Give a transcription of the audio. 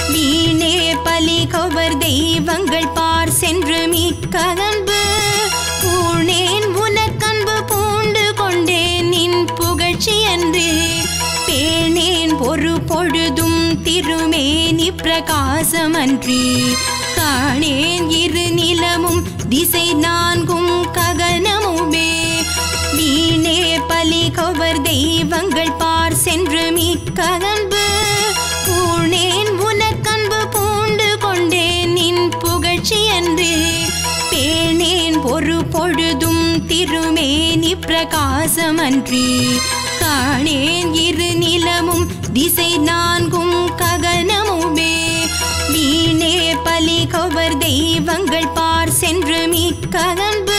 வீணே பலி கவர் தெய்வங்கள் பார் சென்று மிக்க அன்பு பூணேன் உனக்கன்பு பூண்டு கொண்டேன் நின் புகழ்ச்சி என்று பேணேன் ஒரு பொழுதும் திருமேனி பிரகாசமன்றி காணேன் இரு நிலமும் திசை நான்கும் ககனமுமே வீணே பலி கவர் தெய்வங்கள் பார் சென்று மிக்க அன்பு பூணேன் உனக்கன்பு பூண்டு கொண்டேன் நின் புகழ்ச்சி என்று பேணேன் ஒரு பொழுதும் திருமேனி பிரகாசமன்றி காணேன் இரு நிலமும் திசை நான்கும் ககனமுமே வீணே பலி கவர் தெய்வங்கள் பார் சென்று மிக்க அன்பு